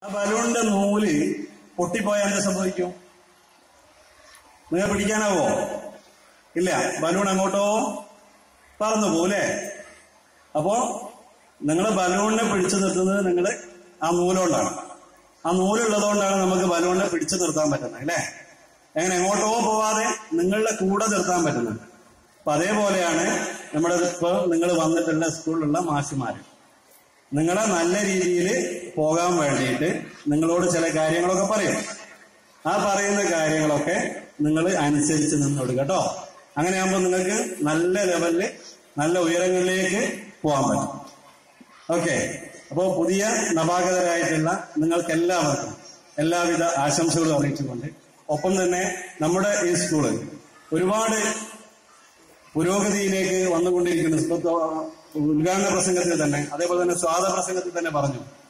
ആ ബലൂണിന്റെ നൂല് പൊട്ടിപ്പോയാൽ എന്ത് സംഭവിക്കും നിങ്ങൾ പിടിക്കാനാവോ ഇല്ല ബലൂൺ അങ്ങോട്ടോ പറന്നു പോലെ അപ്പോ നിങ്ങൾ ബലൂണിനെ പിടിച്ചു നിർത്തുന്നത് നിങ്ങൾ ആ നൂലുകൊണ്ടാണ് ആ നൂലുള്ളതുകൊണ്ടാണ് നമുക്ക് ബലൂണിനെ പിടിച്ചു നിർത്താൻ പറ്റുന്നത് അല്ലേ എങ്ങനെ എങ്ങോട്ടോ പോവാതെ നിങ്ങളുടെ കൂടെ നിർത്താൻ പറ്റുന്നത് അപ്പൊ അതേപോലെയാണ് നമ്മുടെ ഇപ്പൊ നിങ്ങൾ വന്നിട്ടുള്ള സ്കൂളിലുള്ള മാഷിമാര് നിങ്ങളെ നല്ല രീതിയിൽ പോകാൻ വേണ്ടിയിട്ട് നിങ്ങളോട് ചില കാര്യങ്ങളൊക്കെ പറയും ആ പറയുന്ന കാര്യങ്ങളൊക്കെ നിങ്ങൾ അനുസരിച്ച് നിന്നോട് കേട്ടോ അങ്ങനെയാകുമ്പോൾ നിങ്ങൾക്ക് നല്ല ലെവലില് നല്ല ഉയരങ്ങളിലേക്ക് പോകാൻ പറ്റും ഓക്കെ അപ്പോൾ പുതിയ നവാഗതരായിട്ടുള്ള നിങ്ങൾക്ക് എല്ലാവർക്കും എല്ലാവിധ ആശംസകളും അറിയിച്ചുകൊണ്ട് ഒപ്പം തന്നെ നമ്മുടെ ഈ സ്കൂള് ഒരുപാട് പുരോഗതിയിലേക്ക് വന്നുകൊണ്ടിരിക്കുന്ന ഇപ്പൊ ഉദ്ഘാടന പ്രസംഗത്തിൽ തന്നെ അതേപോലെ തന്നെ സ്വാഗത പ്രസംഗത്തിൽ തന്നെ പറഞ്ഞു